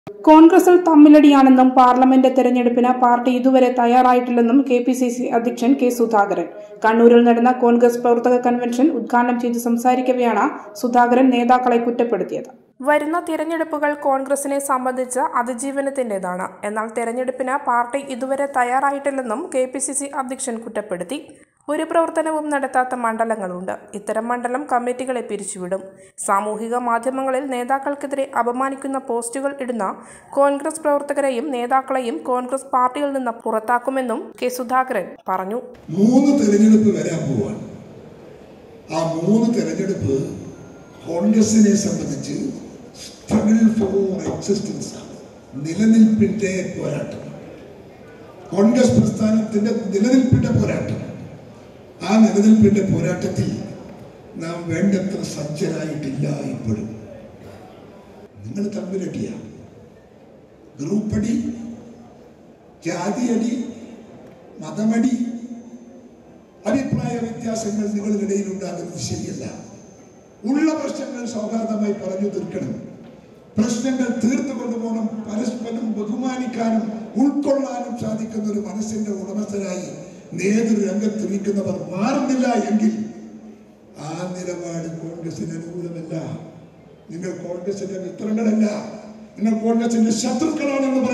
കോൺഗ്രസിൽ തമ്മിലടിയാണെന്നും പാർലമെന്റ് തെരഞ്ഞെടുപ്പിന് പാർട്ടി ഇതുവരെ തയ്യാറായിട്ടില്ലെന്നും കെ പി സി സി അധ്യക്ഷൻ കെ സുധാകരൻ കണ്ണൂരിൽ നടന്ന കോൺഗ്രസ് പ്രവർത്തക കൺവെൻഷൻ ഉദ്ഘാടനം ചെയ്ത് സംസാരിക്കവെയാണ് സുധാകരൻ നേതാക്കളെ കുറ്റപ്പെടുത്തിയത് വരുന്ന തിരഞ്ഞെടുപ്പുകൾ കോൺഗ്രസിനെ സംബന്ധിച്ച് അതിജീവനത്തിന്റേതാണ് എന്നാൽ തെരഞ്ഞെടുപ്പിന് പാർട്ടി ഇതുവരെ തയ്യാറായിട്ടില്ലെന്നും കെ പി സി സി അധ്യക്ഷൻ കുറ്റപ്പെടുത്തി ഒരു പ്രവർത്തനവും നടത്താത്ത മണ്ഡലങ്ങളുണ്ട് ഇത്തരം മണ്ഡലം കമ്മിറ്റികളെ പിരിച്ചുവിടും സാമൂഹിക മാധ്യമങ്ങളിൽ നേതാക്കൾക്കെതിരെ അപമാനിക്കുന്ന പോസ്റ്റുകൾ ഇടുന്ന കോൺഗ്രസ് പ്രവർത്തകരെയും നേതാക്കളെയും കോൺഗ്രസ് പാർട്ടിയിൽ നിന്ന് പുറത്താക്കുമെന്നും കെ സുധാകരൻ പറഞ്ഞു മൂന്ന് തെരഞ്ഞെടുപ്പ് വരാൻ പോവാണ് ആ മൂന്ന് തെരഞ്ഞെടുപ്പ് കോൺഗ്രസിനെ സംബന്ധിച്ച് സ്ട്രഗിൾ ഫോർ എക്സിസ്റ്റൻസ് ആണ് നിലനിൽപ്പിന്റെ പോരാട്ടം കോൺഗ്രസ് പ്രസ്ഥാനത്തിന്റെ നിലനിൽപ്പിന്റെ പോരാട്ടം ആ നിലനിൽപ്പിന്റെ പോരാട്ടത്തിൽ നാം വേണ്ടത്ര സജ്ജരായിട്ടില്ല ഇപ്പോഴും നിങ്ങൾ തമ്മിലടിയ ഗ്രൂപ്പടി ജാതിയടി മതമടി അഭിപ്രായ വ്യത്യാസങ്ങൾ നിങ്ങളിടയിൽ ഉണ്ടാകുന്നത് ശരിയല്ല ഉള്ള പ്രശ്നങ്ങൾ സൗഹാർദ്ദമായി പറഞ്ഞു തീർക്കണം പ്രശ്നങ്ങൾ തീർത്തു കൊണ്ടുപോകണം പരസ്പരം ബഹുമാനിക്കാനും ഉൾക്കൊള്ളാനും സാധിക്കുന്ന ഒരു മനസ്സിന്റെ ഉടമസ്ഥരായി നേതൃരംഗത്ത് നിൽക്കുന്നവർ മാറുന്നില്ല എങ്കിൽ ആ നിലപാട് കോൺഗ്രസിന് അനുകൂലമല്ല നിങ്ങൾ കോൺഗ്രസിന്റെ മിത്രങ്ങളല്ല നിങ്ങൾ കോൺഗ്രസിന്റെ ശത്രുക്കളാണെന്ന്